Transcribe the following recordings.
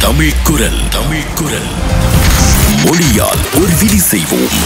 தமிழ் குரல் தமிழ் குரல் மொழியால் ஒரு விதி செய்வோம்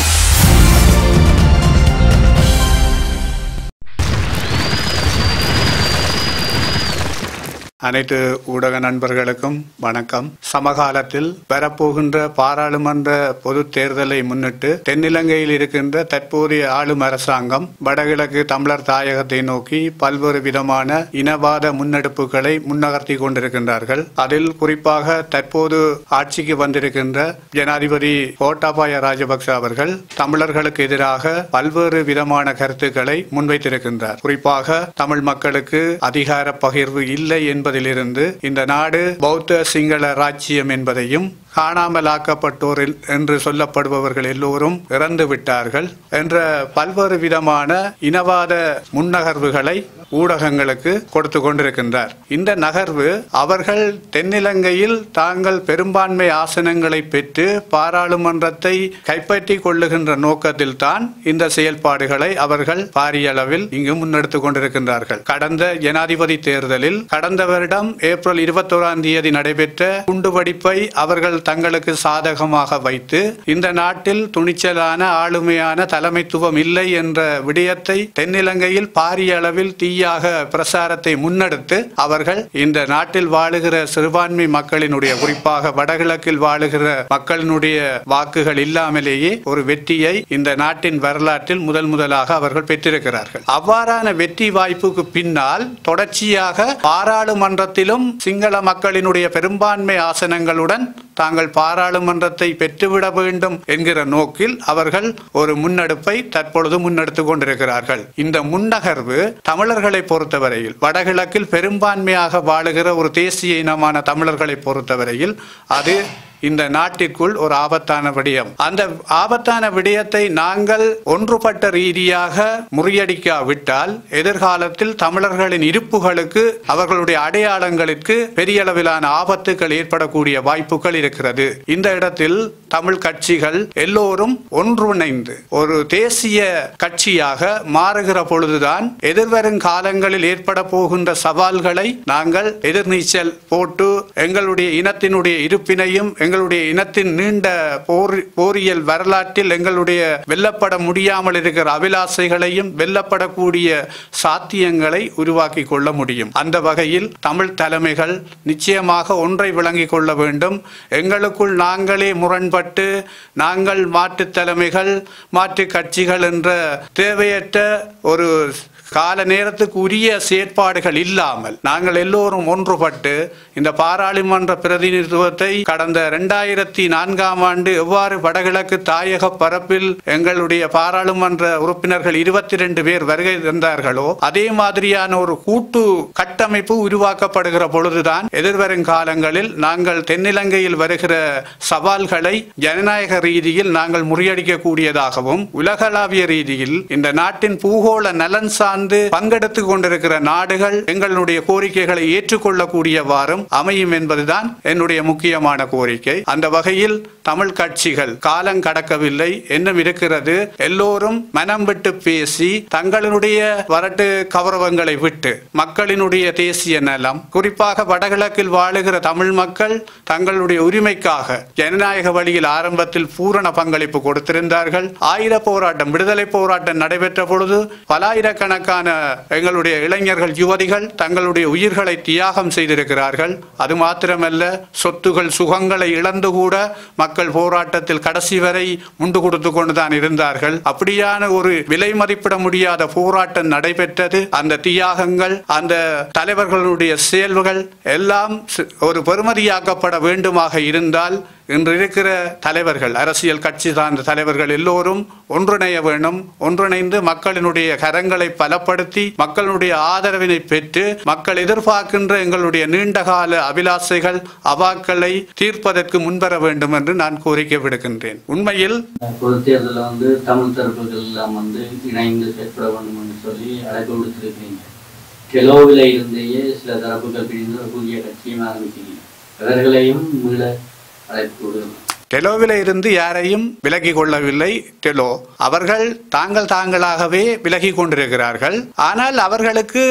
அனைத்து ஊடக நண்பர்களுக்கும் வணக்கம் சமகாலத்தில் வரப்போகின்ற பாராளுமன்ற பொது தேர்தலை முன்னிட்டு தென்னிலங்கையில் இருக்கின்ற தற்போதைய ஆளும் அரசாங்கம் வடகிழக்கு தமிழர் தாயகத்தை நோக்கி பல்வேறு விதமான இனவாத முன்னெடுப்புகளை முன்னகர்த்தி கொண்டிருக்கின்றார்கள் அதில் குறிப்பாக தற்போது ஆட்சிக்கு வந்திருக்கின்ற ஜனாதிபதி கோட்டாபாய ராஜபக்ச அவர்கள் தமிழர்களுக்கு எதிராக பல்வேறு விதமான கருத்துக்களை முன்வைத்திருக்கின்றார் குறிப்பாக தமிழ் மக்களுக்கு அதிகார பகிர்வு இல்லை என்பதிலிருந்து இந்த நாடு பௌத்த சிங்கள ராஜ்யம் என்பதையும் காணாமலாக்கப்பட்டோர் என்று சொல்லப்படுபவர்கள் எல்லோரும் இறந்து விட்டார்கள் என்ற பல்வேறு விதமான இனவாத முன்னகர்வுகளை ஊடகங்களுக்கு கொடுத்து கொண்டிருக்கின்றார் இந்த நகர்வு அவர்கள் தென்னிலங்கையில் தாங்கள் பெரும்பான்மை ஆசனங்களை பெற்று பாராளுமன்றத்தை கைப்பற்றி கொள்ளுகின்ற நோக்கத்தில் தான் இந்த செயல்பாடுகளை அவர்கள் பாரிய அளவில் இங்கு முன்னெடுத்துக் கொண்டிருக்கின்றார்கள் கடந்த ஜனாதிபதி தேர்தலில் கடந்த வருடம் ஏப்ரல் இருபத்தோராம் தேதி நடைபெற்ற குண்டுவெடிப்பை அவர்கள் தங்களுக்கு சாதகமாக வைத்து இந்த நாட்டில் துணிச்சலான ஆளுமையான தலைமைத்துவம் இல்லை என்ற விடயத்தை தென்னிலங்கையில் பாரிய அளவில் தீயாக பிரசாரத்தை முன்னெடுத்து அவர்கள் இந்த நாட்டில் வாழுகிற சிறுபான்மை மக்களினுடைய குறிப்பாக வடகிழக்கில் வாழுகிற மக்களினுடைய வாக்குகள் இல்லாமலேயே ஒரு வெற்றியை இந்த நாட்டின் வரலாற்றில் முதல் முதலாக அவர்கள் பெற்றிருக்கிறார்கள் அவ்வாறான வெற்றி வாய்ப்புக்கு பின்னால் தொடர்ச்சியாக பாராளுமன்றத்திலும் சிங்கள மக்களினுடைய பெரும்பான்மை ஆசனங்களுடன் தாங்கள் பாராளுமன்றத்தை பெற்றுவிட வேண்டும் என்கிற நோக்கில் அவர்கள் ஒரு முன்னெடுப்பை தற்பொழுது முன்னெடுத்துக் கொண்டிருக்கிறார்கள் இந்த முன்னகர்வு தமிழர்களை பொறுத்தவரையில் வடகிழக்கில் பெரும்பான்மையாக வாழுகிற ஒரு தேசிய இனமான தமிழர்களை பொறுத்தவரையில் அது இந்த நாட்டிற்குள் ஒரு ஆபத்தான விடயம் அந்த ஆபத்தான விடயத்தை நாங்கள் ஒன்றுபட்ட ரீதியாக முறியடிக்காவிட்டால் எதிர்காலத்தில் தமிழர்களின் இருப்புகளுக்கு அவர்களுடைய அடையாளங்களுக்கு பெரிய அளவிலான ஆபத்துகள் ஏற்படக்கூடிய வாய்ப்புகள் இருக்கிறது இந்த இடத்தில் தமிழ் கட்சிகள் எல்லோரும் ஒன்றிணைந்து ஒரு தேசிய கட்சியாக மாறுகிற பொழுதுதான் எதிர்வரும் காலங்களில் ஏற்பட போகின்ற சவால்களை நாங்கள் எதிர்நீச்சல் போட்டு எங்களுடைய இனத்தினுடைய இருப்பினையும் எங்களுடைய இனத்தின் நீண்ட போர் போரியல் வரலாற்றில் எங்களுடைய வெல்லப்பட முடியாமல் இருக்கிற அபிலாசைகளையும் வெல்லப்படக்கூடிய சாத்தியங்களை உருவாக்கி கொள்ள முடியும் அந்த வகையில் தமிழ் தலைமைகள் நிச்சயமாக ஒன்றை விளங்கிக் கொள்ள வேண்டும் எங்களுக்குள் நாங்களே முரண்பட்டு நாங்கள் மாற்றுத் தலைமைகள் மாற்று கட்சிகள் என்ற தேவையற்ற ஒரு கால நேரத்துக்கு உரிய செயற்பாடுகள் இல்லாமல் நாங்கள் எல்லோரும் ஒன்றுபட்டு இந்த பாராளுமன்ற பிரதிநிதித்துவத்தை கடந்த இரண்டாயிரத்தி நான்காம் ஆண்டு எவ்வாறு வடகிழக்கு தாயக பரப்பில் எங்களுடைய பாராளுமன்ற உறுப்பினர்கள் இருபத்தி ரெண்டு பேர் வருகை தந்தார்களோ அதே மாதிரியான ஒரு கூட்டு கட்டமைப்பு உருவாக்கப்படுகிற பொழுதுதான் எதிர்வரும் காலங்களில் நாங்கள் தென்னிலங்கையில் வருகிற சவால்களை ஜனநாயக ரீதியில் நாங்கள் முறியடிக்கக்கூடியதாகவும் உலகளாவிய ரீதியில் இந்த நாட்டின் பூகோள நலன் சார்ந்து பங்கெடுத்துக் கொண்டிருக்கிற நாடுகள் எங்களுடைய கோரிக்கைகளை ஏற்றுக்கொள்ளக்கூடியவாறும் அமையும் என்பதுதான் என்னுடைய முக்கியமான கோரிக்கை அந்த வகையில் தமிழ் கட்சிகள் காலம் கடக்கவில்லை இன்னும் இருக்கிறது எல்லோரும் மனம் விட்டு பேசி தங்களுடைய வரட்டு கௌரவங்களை விட்டு மக்களினுடைய தேசிய நலம் குறிப்பாக வடகிழக்கில் வாழுகிற தமிழ் மக்கள் தங்களுடைய உரிமைக்காக ஜனநாயக வழியில் ஆரம்பத்தில் பூரண பங்களிப்பு கொடுத்திருந்தார்கள் ஆயுத போராட்டம் விடுதலை போராட்டம் நடைபெற்ற பொழுது பலாயிரக்கணக்கான எங்களுடைய இளைஞர்கள் யுவதிகள் தங்களுடைய உயிர்களை தியாகம் செய்திருக்கிறார்கள் அது மாத்திரமல்ல சொத்துகள் சுகங்களை இழந்து கூட மக்கள் போராட்டத்தில் கடைசி வரை முண்டு கொடுத்து கொண்டுதான் இருந்தார்கள் அப்படியான ஒரு விலை மதிப்பிட முடியாத போராட்டம் நடைபெற்றது அந்த தியாகங்கள் அந்த தலைவர்களுடைய செயல்கள் எல்லாம் ஒரு பெருமதியாக்கப்பட வேண்டுமாக இருந்தால் இன்று இருக்கிற தலைவர்கள் அரசியல் கட்சி சார்ந்த தலைவர்கள் எல்லோரும் ஒன்றிணைய வேண்டும் ஒன்றிணைந்து மக்களினுடைய கரங்களை பலப்படுத்தி மக்களுடைய ஆதரவினை பெற்று மக்கள் எதிர்பார்க்கின்ற எங்களுடைய நீண்டகால அபிலாசைகள் அவாக்களை தீர்ப்பதற்கு முன்வர வேண்டும் என்று நான் கோரிக்கை விடுக்கின்றேன் உண்மையில் பொது தேர்தலில் வந்து தமிழ் தரப்புகள் எல்லாம் வந்து இணைந்து செயற்பட வேண்டும் என்று சொல்லி அழைப்பு விடுத்திருக்கிறீங்க கெலோவில் இருந்தேயே சில தரப்புகள் பிரிந்து ஒரு புதிய கட்சியும் ஆரம்பிக்கிறீங்க அவர்களையும் மீள அழைப்பு விடுகிறோம் டெலோவில இருந்து யாரையும் விலகி கொள்ளவில்லை டெலோ அவர்கள் தாங்கள் தாங்களாகவே விலகி கொண்டிருக்கிறார்கள் ஆனால் அவர்களுக்கு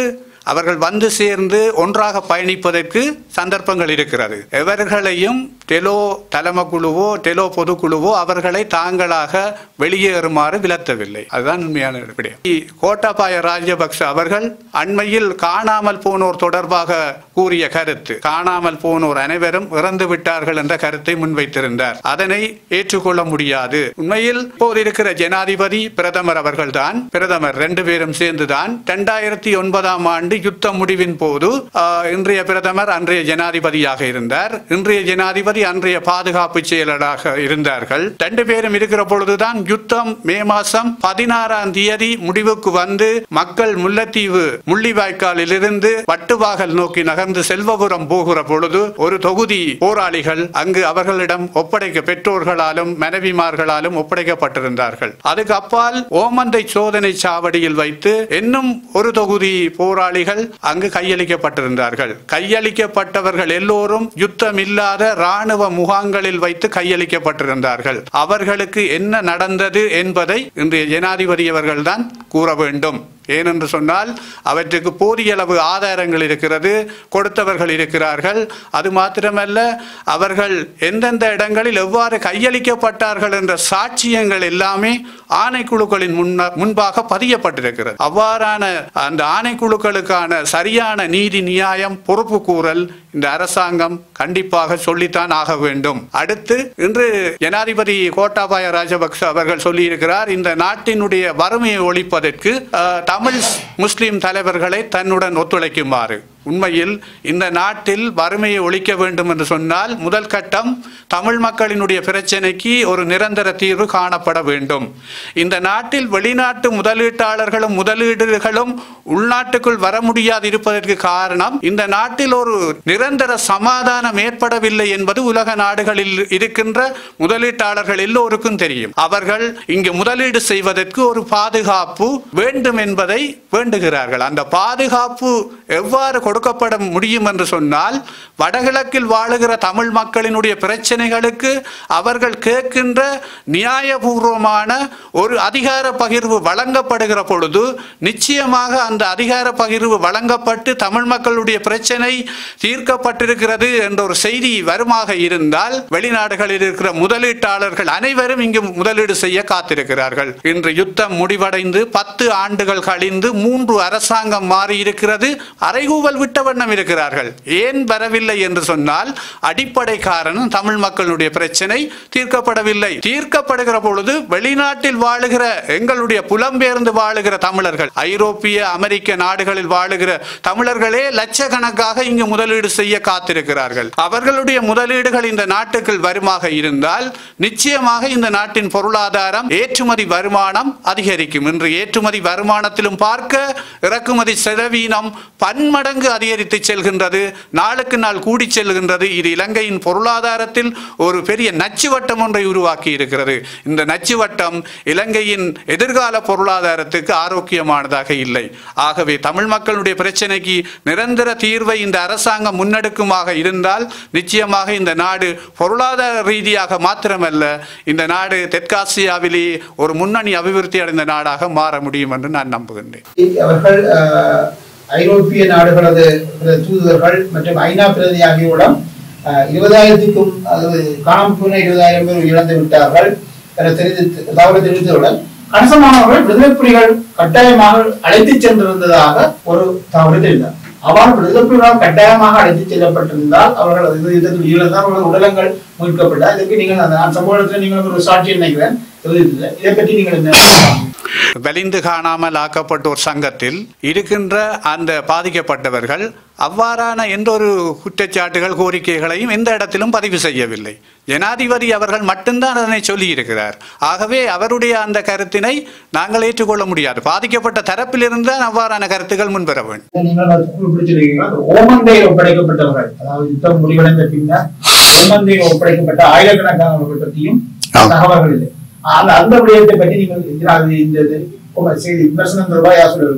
அவர்கள் வந்து சேர்ந்து ஒன்றாக பயணிப்பதற்கு சந்தர்ப்பங்கள் இருக்கிறது எவர்களையும் டெலோ தலைமை குழுவோ டெலோ பொதுக்குழுவோ அவர்களை தாங்களாக வெளியேறுமாறு விலத்தவில்லை அதுதான் உண்மையான விடயம் கோட்டாபாய ராஜபக்ச அவர்கள் அண்மையில் காணாமல் போனோர் தொடர்பாக கூறிய கருத்து காணாமல் போனோர் அனைவரும் இறந்து விட்டார்கள் என்ற கருத்தை முன்வைத்திருந்தார் அதனை ஏற்றுக்கொள்ள முடியாது உண்மையில் இப்போது இருக்கிற ஜனாதிபதி பிரதமர் அவர்கள்தான் பிரதமர் ரெண்டு பேரும் சேர்ந்துதான் இரண்டாயிரத்தி ஒன்பதாம் ஆண்டு யுத்த முடிவின் போது ஆஹ், இன்றைய பிரதமர் அன்றைய ஜனாதிபதியாக இருந்தார் இன்றைய ஜனாதிபதி அன்றைய பாதுகாப்பு செயலராக இருந்தார்கள் ரெண்டு பேரும் இருக்கிற பொழுதுதான் யுத்தம் மே மாசம் பதினாறாம் தேதி முடிவுக்கு வந்து மக்கள் முல்லைத்தீவு முள்ளிவாய்க்காலில் இருந்து வட்டுவாகல் நோக்கி நகர்ந்து செல்வபுரம் போகிற பொழுது ஒரு தொகுதி போராளிகள் அங்கு அவர்களிடம் ஒப்படைக்க பெற்றோர்களாலும் மனைவிமார்களாலும் ஒப்படைக்கப்பட்டிருந்தார்கள் அதுக்கு அப்பால் ஓமந்தை சோதனை சாவடியில் வைத்து இன்னும் ஒரு தொகுதி போராளிகள் அங்கு கையளிக்கப்பட்டிருந்தார்கள் கையளிக்கப்பட்டவர்கள் எல்லோரும் யுத்தம் இல்லாத ராணுவ முகாம்களில் வைத்து கையளிக்கப்பட்டிருந்தார்கள் அவர்களுக்கு என்ன நடந்தது என்பதை இன்றைய ஜனாதிபதி அவர்கள்தான் கூற வேண்டும் ஏனென்று சொன்னால் அவற்றுக்கு போதிய அளவு ஆதாரங்கள் இருக்கிறது கொடுத்தவர்கள் இருக்கிறார்கள் அது மாத்திரமல்ல அவர்கள் எந்தெந்த இடங்களில் எவ்வாறு கையளிக்கப்பட்டார்கள் என்ற சாட்சியங்கள் எல்லாமே ஆணைக்குழுக்களின் முன்ன முன்பாக பதியப்பட்டிருக்கிறது அவ்வாறான அந்த ஆணைக்குழுக்களுக்கான சரியான நீதி நியாயம் பொறுப்பு கூறல் இந்த அரசாங்கம் கண்டிப்பாக சொல்லித்தான் ஆக வேண்டும் அடுத்து இன்று ஜனாதிபதி கோட்டாபாய ராஜபக்ச அவர்கள் சொல்லியிருக்கிறார் இந்த நாட்டினுடைய வறுமையை ஒழிப்பதற்கு அஹ், தமிழ் முஸ்லிம் தலைவர்களை தன்னுடன் ஒத்துழைக்குமாறு உண்மையில் இந்த நாட்டில் வறுமையை ஒழிக்க வேண்டும் என்று சொன்னால் முதல் கட்டம் தமிழ் மக்களினுடைய பிரச்சனைக்கு ஒரு நிரந்தர தீர்வு காணப்பட வேண்டும் இந்த நாட்டில் வெளிநாட்டு முதலீட்டாளர்களும் முதலீடுகளும் உள்நாட்டுக்குள் வர முடியாது இருப்பதற்கு காரணம் இந்த நாட்டில் ஒரு நிரந்தர சமாதானம் ஏற்படவில்லை என்பது உலக நாடுகளில் இருக்கின்ற முதலீட்டாளர்கள் எல்லோருக்கும் தெரியும் அவர்கள் இங்கு முதலீடு செய்வதற்கு ஒரு பாதுகாப்பு வேண்டும் என்பதை வேண்டுகிறார்கள் அந்த பாதுகாப்பு எவ்வாறு கொடுக்கப்பட முடியும் என்று சொன்னால் வடகிழக்கில் வாழுகிற தமிழ் மக்களினுடைய பிரச்சனைகளுக்கு அவர்கள் கேட்கின்ற நியாயபூர்வமான ஒரு அதிகார பகிர்வு வழங்கப்படுகிற பொழுது நிச்சயமாக அந்த அதிகார பகிர்வு வழங்கப்பட்டு தமிழ் மக்களுடைய பிரச்சனை தீர்க்கப்பட்டிருக்கிறது என்ற ஒரு செய்தி வருமாக இருந்தால் வெளிநாடுகளில் இருக்கிற முதலீட்டாளர்கள் அனைவரும் இங்கு முதலீடு செய்ய காத்திருக்கிறார்கள் இன்று யுத்தம் முடிவடைந்து பத்து ஆண்டுகள் கழிந்து மூன்று அரசாங்கம் மாறி இருக்கிறது அறைகூவல் விட்ட வண்ணம் இருக்கிறார்கள் ஏன் வரவில்லை என்று சொன்னால் அடிப்படை காரணம் தமிழ் மக்களுடைய பிரச்சனை தீர்க்கப்படவில்லை தீர்க்கப்படுகிற பொழுது வெளிநாட்டில் வாழுகிற எங்களுடைய புலம்பெயர்ந்து வாழுகிற தமிழர்கள் ஐரோப்பிய அமெரிக்க நாடுகளில் வாழுகிற தமிழர்களே லட்சக்கணக்காக இங்கு முதலீடு செய்ய காத்திருக்கிறார்கள் அவர்களுடைய முதலீடுகள் இந்த நாட்டுக்குள் வருமாக இருந்தால் நிச்சயமாக இந்த நாட்டின் பொருளாதாரம் ஏற்றுமதி வருமானம் அதிகரிக்கும் இன்று ஏற்றுமதி வருமானத்திலும் பார்க்க இறக்குமதி செலவீனம் பன்மடங்கு அதிகரித்து செல்கின்றது நாளுக்கு நாள் கூடி செல்கின்றது இது இலங்கையின் பொருளாதாரத்தில் ஒரு பெரிய நச்சுவட்டம் ஒன்றை உருவாக்கி இருக்கிறது இந்த நச்சுவட்டம் இலங்கையின் எதிர்கால பொருளாதாரத்துக்கு ஆரோக்கியமானதாக இல்லை ஆகவே தமிழ் மக்களுடைய பிரச்சனைக்கு நிரந்தர தீர்வை இந்த அரசாங்கம் முன்னெடுக்குமாக இருந்தால் நிச்சயமாக இந்த நாடு பொருளாதார ரீதியாக மாத்திரமல்ல இந்த நாடு தெற்காசியாவிலேயே ஒரு முன்னணி அபிவிருத்தி அடைந்த நாடாக மாற முடியும் என்று நான் நம்புகின்றேன் அவர்கள் அஹ், ஐரோப்பிய நாடுகளது தூதுவர்கள் மற்றும் ஐநா பிரதிநிதி ஆகியோரிடம் அஹ், இருபதாயிரத்துக்கும் அதாவது காணாமல் போன இருபதாயிரம் பேர் இழந்து விட்டார்கள் என தெரிவித்து தகவலை தெரிவித்தவுடன் கணிசமானவர்கள் விடுதலை புலிகள் கட்டாயமாக அழைத்துச் சென்றிருந்ததாக ஒரு தகவலை தெரிவித்தார் அவ்வாறு விடுதலை புலிகளால் கட்டாயமாக அழைத்துச் செல்லப்பட்டிருந்தால் அவர்கள் இது- இதற்கு ஈழத்தான் அவர்கள் உடலங்கள் மீட்கப்பட்டார் இதற்கு நீங்கள் அந்த நான் சம்பவத்தில் நீங்கள் ஒரு சாட்சி நினைக்கிறேன் தெரிவித்தது இதை பற்றி நீங்கள் என்ன வலிந்து காணாமல் ஆக்கப்பட்டோர் சங்கத்தில் இருக்கின்ற அந்த பாதிக்கப்பட்டவர்கள் அவ்வாறான எந்த ஒரு குற்றச்சாட்டுகள் கோரிக்கைகளையும் எந்த இடத்திலும் பதிவு செய்யவில்லை ஜனாதிபதி அவர்கள் மட்டும்தான் அதனை சொல்லியிருக்கிறார் ஆகவே அவருடைய அந்த கருத்தினை நாங்கள் ஏற்றுக்கொள்ள முடியாது பாதிக்கப்பட்ட தரப்பிலிருந்து தான் அவ்வாறான கருத்துக்கள் முன்வர வேண்டும் நீங்கள் அதை குறிப்பிட்டிருக்கீங்க அந்த ஓமந்தையில் ஒப்படைக்கப்பட்டவர்கள் அதாவது யுத்தம் முடிவடைந்த பின்னர் ஓமந்தையில் ஒப்படைக்கப்பட்ட ஆயிரக்கணக்கானவர்கள் பற்றியும் ஆம். தகவல்கள் இல்லை அந்த அந்த விடயத்தை பற்றி நீங்கள் இது- அது இந்த இது உங்க செய்தி விமர்சனம் தொடர்பாக யார் சொல்லுங்க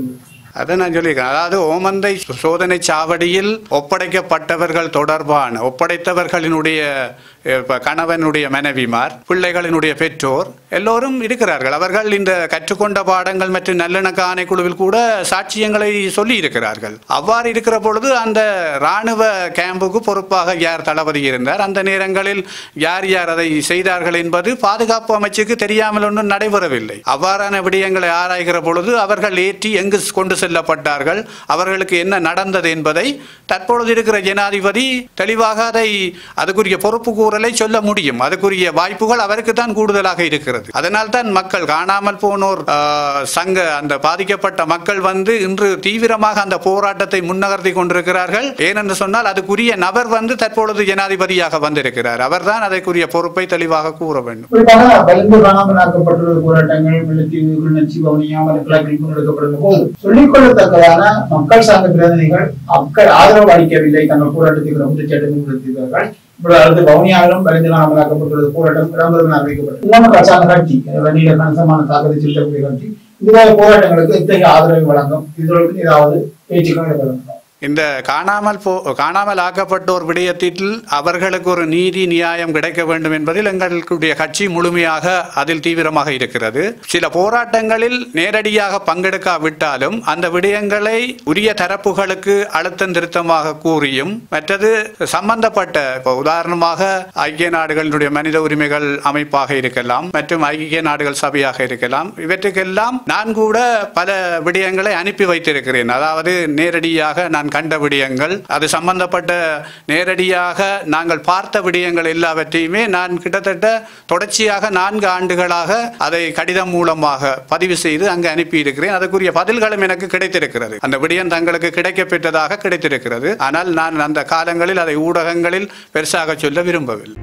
அதை நான் சொல்லியிருக்கேன் அதாவது ஓமந்தை சோதனை சாவடியில் ஒப்படைக்கப்பட்டவர்கள் தொடர்பான ஒப்படைத்தவர்களினுடைய அஹ், இப்ப கணவனுடைய மனைவிமார் பிள்ளைகளினுடைய பெற்றோர் எல்லோரும் இருக்கிறார்கள் அவர்கள் இந்த கற்றுக்கொண்ட பாடங்கள் மற்றும் நல்லிணக்க ஆணைக்குழுவில் கூட சாட்சியங்களை சொல்லி இருக்கிறார்கள் அவ்வாறு இருக்கிற பொழுது அந்த இராணுவ கேம்புக்கு பொறுப்பாக யார் தளபதி இருந்தார் அந்த நேரங்களில் யார் யார் அதை செய்தார்கள் என்பது பாதுகாப்பு அமைச்சுக்கு தெரியாமல் ஒன்றும் நடைபெறவில்லை அவ்வாறான விடயங்களை ஆராய்கிற பொழுது அவர்கள் ஏற்றி எங்கு கொண்டு செல்லப்பட்டார்கள் அவர்களுக்கு என்ன நடந்தது என்பதை தற்பொழுது இருக்கிற ஜனாதிபதி தெளிவாக அதை அதுக்குரிய பொறுப்பு கூறலை சொல்ல முடியும் அதுக்குரிய வாய்ப்புகள் அவருக்கு தான் கூடுதலாக இருக்கிறது அதனால் தான் மக்கள் காணாமல் போனோர் ஆஹ், சங்க அந்த பாதிக்கப்பட்ட மக்கள் வந்து இன்று தீவிரமாக அந்த போராட்டத்தை முன்னகர்த்தி கொண்டிருக்கிறார்கள் ஏனென்று சொன்னால் அதுக்குரிய நபர் வந்து தற்பொழுது ஜனாதிபதியாக வந்திருக்கிறார் அவர்தான் அதற்குரிய பொறுப்பை தெளிவாக கூற வேண்டும் குறிப்பாக பயந்து காணாமல் ஆக்கப்பட்டுள்ள போராட்டங்கள் முல்லைத்தீவு கிளிநொச்சி வவுனியா மலக்கிழக்கில் முன்னெடுக்கப்படுகிற போது சொல்லிக்கொள்ளத்தக்கதான மக்கள் சார்ந்த பிரதிநிதிகள் மக்கள் ஆதரவு அளிக்கவில்லை தங்கள் போராட்டத்துக்கு குற்றச்சாட்டு முன்னிறுத்தினார்கள் இப்பொழுது அடுத்து வவுனியாவிலும் பயந்து காணாமல் ஆக்கப்பட்டுள்ள போராட்டம் இடம்பெறும் அறிவிக்கப்பட்டது இன்னொரு அரசாங்க கட்சி வண்டியில கணிசமான தாக்கத்தை செலுத்தக்கூடிய கட்சி இதுவரை போராட்டங்களுக்கு இத்தகைய ஆதரவை வழங்கும் இதற்கு ஏதாவது பேச்சுக்கள் இடம்பெறும் இந்த காணாமல் போ காணாமல் ஆக்கப்பட்டோர் விடயத்தில் அவர்களுக்கு ஒரு நீதி நியாயம் கிடைக்க வேண்டும் என்பதில் எங்களுடைய கட்சி முழுமையாக அதில் தீவிரமாக இருக்கிறது சில போராட்டங்களில் நேரடியாக பங்கெடுக்காவிட்டாலும் அந்த விடயங்களை உரிய தரப்புகளுக்கு அழுத்தம் திருத்தமாக கூறியும் மற்றது சம்பந்தப்பட்ட இப்போ உதாரணமாக ஐக்கிய நாடுகளினுடைய மனித உரிமைகள் அமைப்பாக இருக்கலாம் மற்றும் ஐக்கிய நாடுகள் சபையாக இருக்கலாம் இவற்றுக்கெல்லாம் நான் கூட பல விடயங்களை அனுப்பி வைத்திருக்கிறேன் அதாவது நேரடியாக நான் கண்ட விடயங்கள் அது சம்பந்தப்பட்ட நேரடியாக நாங்கள் பார்த்த விடயங்கள் எல்லாவற்றையுமே நான் கிட்டத்தட்ட தொடர்ச்சியாக நான்கு ஆண்டுகளாக அதை கடிதம் மூலமாக பதிவு செய்து அங்கு அனுப்பி இருக்கிறேன் அதற்குரிய பதில்களும் எனக்கு கிடைத்திருக்கிறது அந்த விடயம் தங்களுக்கு கிடைக்க பெற்றதாக கிடைத்திருக்கிறது ஆனால் நான் அந்த காலங்களில் அதை ஊடகங்களில் பெருசாக சொல்ல விரும்பவில்லை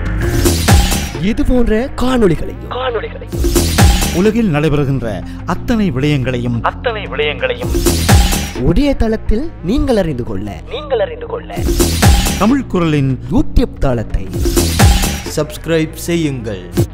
இது போன்ற காணொளிகளையும் உலகில் நடைபெறுகின்ற அத்தனை விடயங்களையும் அத்தனை விடயங்களையும் ஒரே தளத்தில் நீங்கள் அறிந்து கொள்ள நீங்கள் அறிந்து கொள்ள தமிழ் குரலின் யூடியூப் தளத்தை சப்ஸ்கிரைப் செய்யுங்கள்